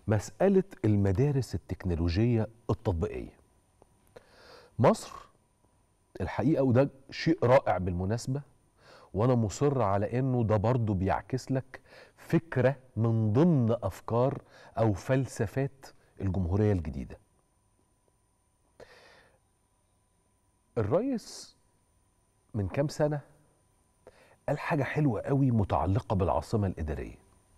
مساله المدارس التكنولوجيه التطبيقيه مصر الحقيقه وده شيء رائع بالمناسبه وانا مصر على انه ده برضه بيعكس لك فكره من ضمن افكار او فلسفات الجمهوريه الجديده الرئيس من كام سنه قال حاجه حلوه قوي متعلقه بالعاصمه الاداريه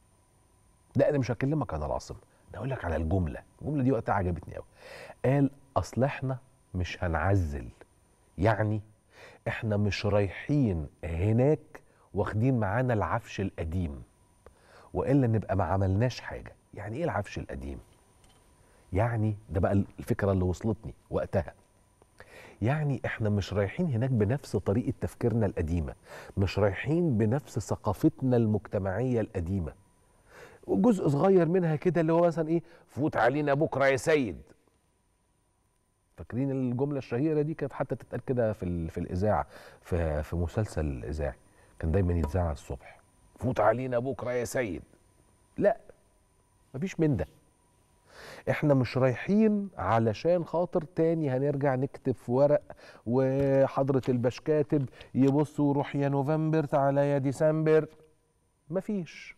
لا انا مش هكلمك عن العاصمه انا هقول لك على الجمله الجمله دي وقتها عجبتني قوي قال اصل احنا مش هنعزل يعني احنا مش رايحين هناك واخدين معانا العفش القديم والا نبقى ما عملناش حاجه يعني ايه العفش القديم يعني ده بقى الفكره اللي وصلتني وقتها يعني احنا مش رايحين هناك بنفس طريقه تفكيرنا القديمه مش رايحين بنفس ثقافتنا المجتمعيه القديمه وجزء صغير منها كده اللي هو مثلا ايه فوت علينا بكره يا سيد فاكرين الجمله الشهيره دي كانت حتى تتقال كده في ال- في الاذاعه في في مسلسل اذاعي كان دايما يتذاع الصبح فوت علينا بكره يا سيد لا مفيش من ده احنا مش رايحين علشان خاطر تاني هنرجع نكتب في ورق وحضرة الباش كاتب يبص وروح يا نوفمبر تعالى يا ديسمبر مفيش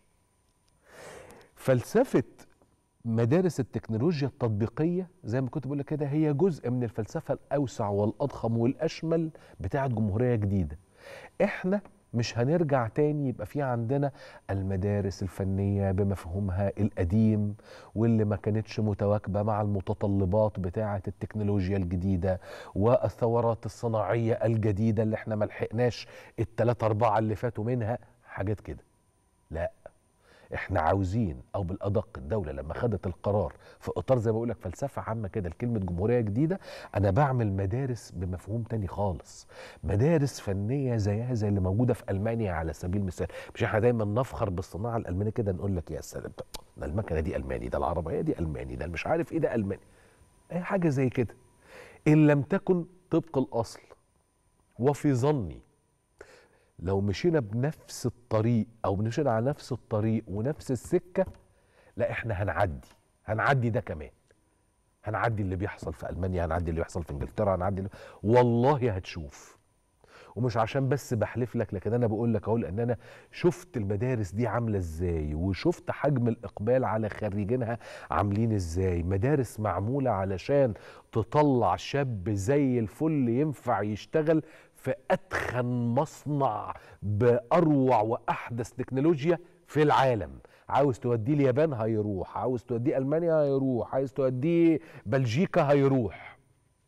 فلسفة مدارس التكنولوجيا التطبيقية زي ما كنت بقول لك كده هي جزء من الفلسفة الأوسع والأضخم والأشمل بتاعة جمهورية جديدة احنا مش هنرجع تاني يبقى في عندنا المدارس الفنية بمفهومها القديم واللي ما كانتش متواكبة مع المتطلبات بتاعة التكنولوجيا الجديدة والثورات الصناعية الجديدة اللي احنا ملحقناش التلاتة أربعة اللي فاتوا منها حاجات كده لا احنا عاوزين او بالادق الدوله لما خدت القرار في اطار زي ما بقول لك فلسفه عامه كده لكلمه جمهوريه جديده انا بعمل مدارس بمفهوم تاني خالص مدارس فنيه زيها زي اللي موجوده في المانيا على سبيل المثال مش احنا دايما نفخر بالصناعه الالمانيه كده نقول لك يا سلام ده المكنه دي الماني ده العربيه دي الماني ده مش عارف ايه ده الماني اي حاجه زي كده ان لم تكن طبق الاصل وفي ظني لو مشينا بنفس الطريق او مشينا على نفس الطريق ونفس السكه لا احنا هنعدي هنعدي ده كمان هنعدي اللي بيحصل في المانيا هنعدي اللي بيحصل في انجلترا هنعدي اللي... والله هتشوف ومش عشان بس بحلف لك لكن انا بقول لك اهو لان انا شفت المدارس دي عامله ازاي وشفت حجم الاقبال على خريجينها عاملين ازاي مدارس معموله علشان تطلع شاب زي الفل ينفع يشتغل في اتخن مصنع باروع واحدث تكنولوجيا في العالم عاوز توديه اليابان هيروح عاوز توديه المانيا هيروح عايز توديه بلجيكا هيروح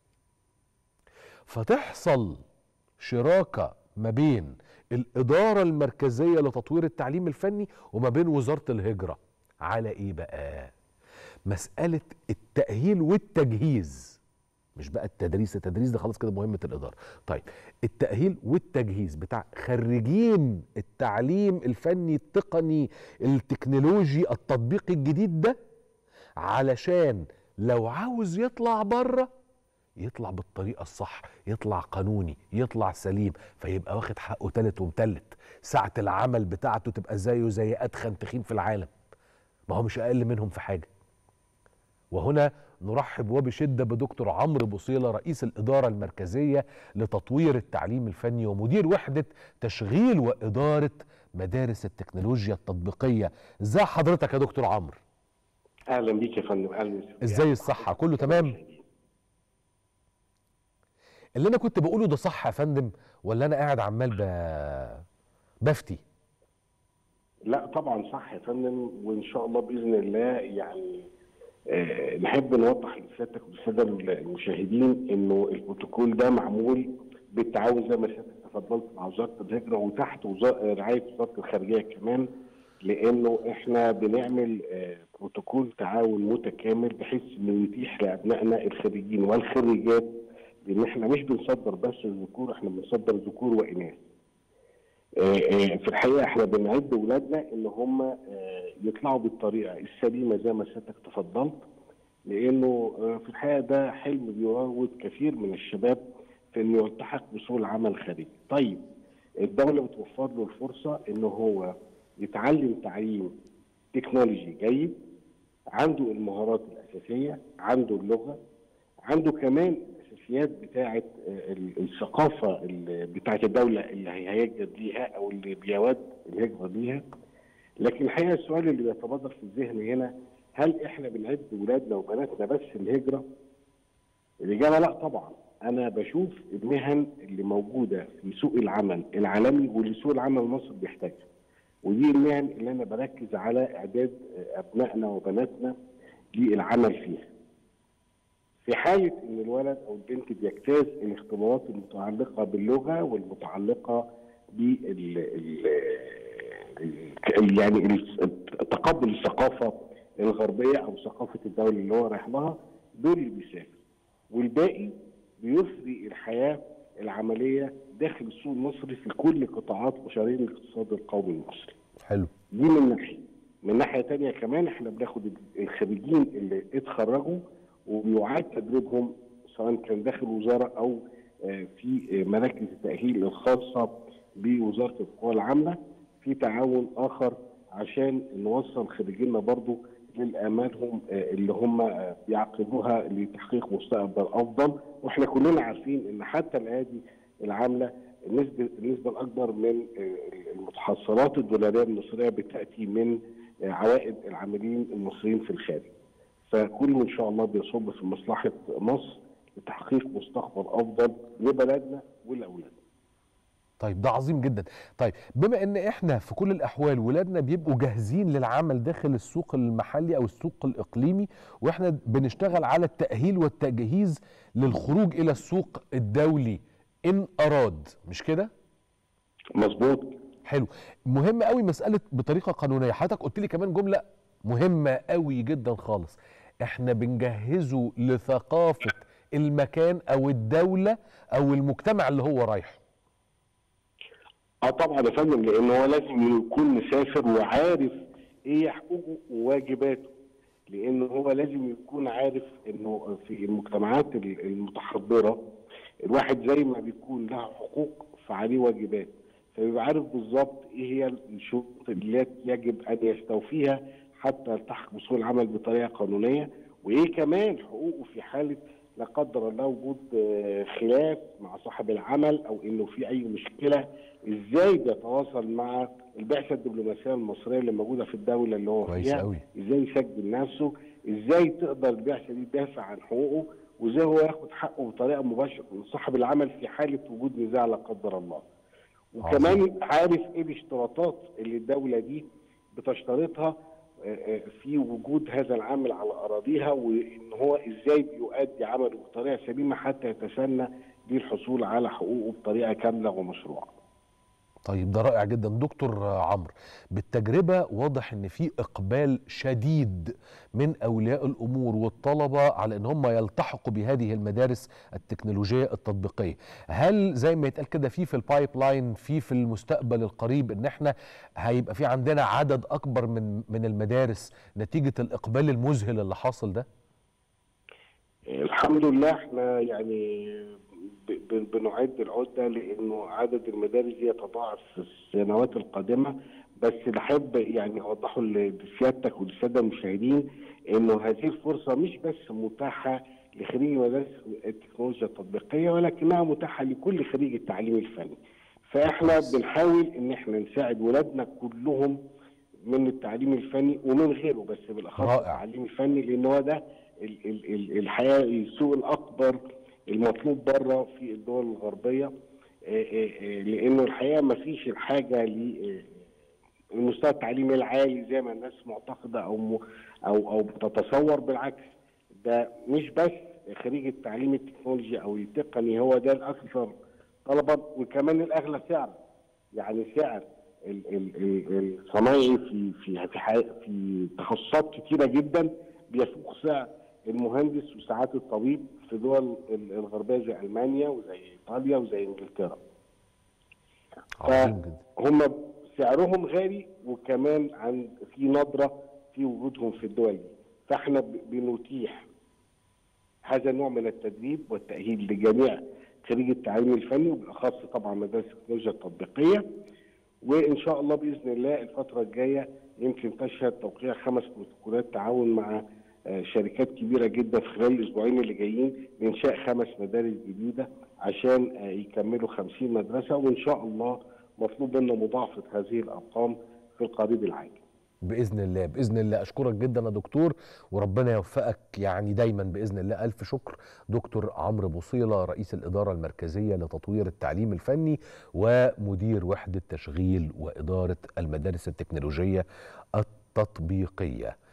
فتحصل شراكه ما بين الاداره المركزيه لتطوير التعليم الفني وما بين وزاره الهجره على ايه بقى مساله التاهيل والتجهيز مش بقى التدريس التدريس ده خلاص كده مهمه الاداره طيب التاهيل والتجهيز بتاع خريجين التعليم الفني التقني التكنولوجي التطبيقي الجديد ده علشان لو عاوز يطلع بره يطلع بالطريقه الصح يطلع قانوني يطلع سليم فيبقى واخد حقه تالت ومتلت ساعه العمل بتاعته تبقى زيه زي اتخن تخين في العالم ما هو مش اقل منهم في حاجه وهنا نرحب وبشده بدكتور عمرو بوصيله رئيس الاداره المركزيه لتطوير التعليم الفني ومدير وحده تشغيل واداره مدارس التكنولوجيا التطبيقيه ازي حضرتك يا دكتور عمرو اهلا بيك يا فندم اهلا ازاي الصحه كله تمام اللي انا كنت بقوله ده صح يا فندم ولا انا قاعد عمال ب... بفتي لا طبعا صح يا فندم وان شاء الله باذن الله يعني آه نحب نوضح لسيادتك والساده المشاهدين انه البروتوكول ده معمول بالتعاون زي ما سيادتك تفضلت مع وزاره الهجره وتحت وزارة رعايه وزاره الخارجيه كمان لانه احنا بنعمل آه بروتوكول تعاون متكامل بحيث انه يتيح لابنائنا الخريجين والخريجات لان احنا مش بنصدر بس الذكور احنا بنصدر ذكور واناث. في الحقيقه احنا بنعد اولادنا ان هم يطلعوا بالطريقه السليمه زي ما سيادتك تفضلت لانه في الحقيقه ده حلم بيراود كثير من الشباب في انه يلتحق بسوق العمل الخارجي. طيب الدوله بتوفر له الفرصه ان هو يتعلم تعليم تكنولوجي جيد عنده المهارات الاساسيه عنده اللغه عنده كمان الاساسيات بتاعه آه، ال- الثقافه ال- بتاعه الدوله اللي هيهاجر ليها او اللي بيود الهجره ليها لكن الحقيقه السؤال اللي بيتبادر في الذهن هنا هل احنا بنعد ولادنا وبناتنا بس الهجره؟ الاجابه لا طبعا انا بشوف المهن اللي موجوده في سوق العمل العالمي واللي سوق العمل المصري بيحتاجها ودي المهن اللي انا بركز على اعداد ابنائنا وبناتنا للعمل فيها في حاله ان الولد او البنت بيجتاز الاختبارات المتعلقه باللغه والمتعلقه بال ال- ال- يعني ال- تقبل الثقافه الغربيه او ثقافه الدوله اللي هو رايح لها دول اللي بيسافر والباقي بيثري الحياه العمليه داخل السوق المصري في كل قطاعات مشاريع الاقتصاد القومي المصري. حلو دي من ناحيه من ناحيه تانية كمان احنا بناخد الخريجين اللي اتخرجوا وبيعاد تدريبهم سواء كان داخل وزاره او آه، في آه، مراكز التاهيل الخاصه بوزاره القوى العامله في تعاون اخر عشان نوصل خريجينا برضو للامالهم آه، اللي هم آه، بيعقدوها لتحقيق مستقبل افضل واحنا كلنا عارفين ان حتى الايادي العامله النسبه النسبه الاكبر من آه، المتحصلات الدولاريه المصريه بتاتي من آه، عوائد العاملين المصريين في الخارج. فكله ان شاء الله بيصب في مصلحه مصر لتحقيق مستقبل افضل لبلدنا ولاولادنا. طيب ده عظيم جدا طيب بما ان احنا في كل الاحوال ولادنا بيبقوا جاهزين للعمل داخل السوق المحلي او السوق الاقليمي واحنا بنشتغل على التاهيل والتجهيز للخروج الى السوق الدولي ان اراد مش كده مظبوط حلو مهم قوي مساله بطريقه قانونيه حضرتك قلت لي كمان جمله مهمه قوي جدا خالص احنا بنجهزه لثقافه المكان او الدوله او المجتمع اللي هو رايحه اه طبعا يا فندم لان هو لازم يكون مسافر وعارف ايه حقوقه وواجباته لان هو لازم يكون عارف انه في المجتمعات ال- المتحضره الواحد زي ما بيكون له حقوق فعليه واجبات فيبقى عارف بالظبط ايه هي الشروط التي يجب ان يستوفيها حتى يلتحق بسوق العمل بطريقه قانونيه وايه كمان حقوقه في حاله لا قدر الله وجود آه، خلاف مع صاحب العمل او انه في اي مشكله ازاي بيتواصل مع البعثه الدبلوماسيه المصريه اللي موجوده في الدوله اللي هو كويس فيها قوي. ازاي يسجل نفسه ازاي تقدر البعثه دي تدافع عن حقوقه وازاي هو ياخد حقه بطريقه مباشره من صاحب العمل في حاله وجود نزاع لا قدر الله وكمان عارف ايه الاشتراطات اللي الدوله دي بتشترطها آه، آه، في وجود هذا العامل على اراضيها وان هو ازاي بيؤدي عمله بطريقه سليمه حتى يتسنى للحصول على حقوقه بطريقه كامله ومشروعه. طيب ده رائع جدا دكتور عمرو بالتجربة واضح ان في اقبال شديد من اولياء الامور والطلبة على ان هم يلتحقوا بهذه المدارس التكنولوجية التطبيقية هل زي ما يتقال كده في في البايب لاين في في المستقبل القريب ان احنا هيبقى في عندنا عدد اكبر من من المدارس نتيجة الاقبال المذهل اللي حاصل ده الحمد لله احنا يعني ب- ب- بنعد العده لانه عدد المدارس دي يتضاعف في السنوات القادمه بس بحب يعني اوضحه لسيادتك وللساده المشاهدين انه هذه الفرصه مش بس متاحه لخريجي مدارس التكنولوجيا التطبيقيه ولكنها متاحه لكل خريج التعليم الفني. فاحنا بنحاول ان احنا نساعد ولادنا كلهم من التعليم الفني ومن غيره بس بالاخص رائع. التعليم الفني لان هو ده ال- ال- ال- الحقيقه السوق الاكبر المطلوب بره في الدول الغربيه آه، آه، آه، لانه الحقيقه ما فيش الحاجه للمستوى التعليمي العالي زي ما الناس معتقده او م- او او بتتصور بالعكس ده مش بس خريج التعليم التكنولوجي او التقني هو ده الاكثر طلبا وكمان الاغلى سعرا يعني سعر ال- ال- ال- الصنايعي في في في حي- في تخصصات كتيره جدا بيفوق سعر المهندس وساعات الطبيب في دول ال- الغربيه زي المانيا وزي ايطاليا وزي انجلترا عظيم جدا هم سعرهم غالي وكمان عن في نظره في وجودهم في الدول دي فاحنا ب- بنتيح هذا النوع من التدريب والتاهيل لجميع خريج التعليم الفني وبالاخص طبعا مدارس التكنولوجيا التطبيقيه وان شاء الله باذن الله الفتره الجايه يمكن تشهد توقيع خمس بروتوكولات تعاون مع آه، شركات كبيره جدا في خلال الاسبوعين اللي جايين لانشاء خمس مدارس جديده عشان آه، يكملوا 50 مدرسه وان شاء الله مطلوب منا مضاعفه هذه الارقام في القريب العاجل. باذن الله باذن الله اشكرك جدا يا دكتور وربنا يوفقك يعني دايما باذن الله الف شكر دكتور عمرو بوصيله رئيس الاداره المركزيه لتطوير التعليم الفني ومدير وحده تشغيل واداره المدارس التكنولوجيه التطبيقيه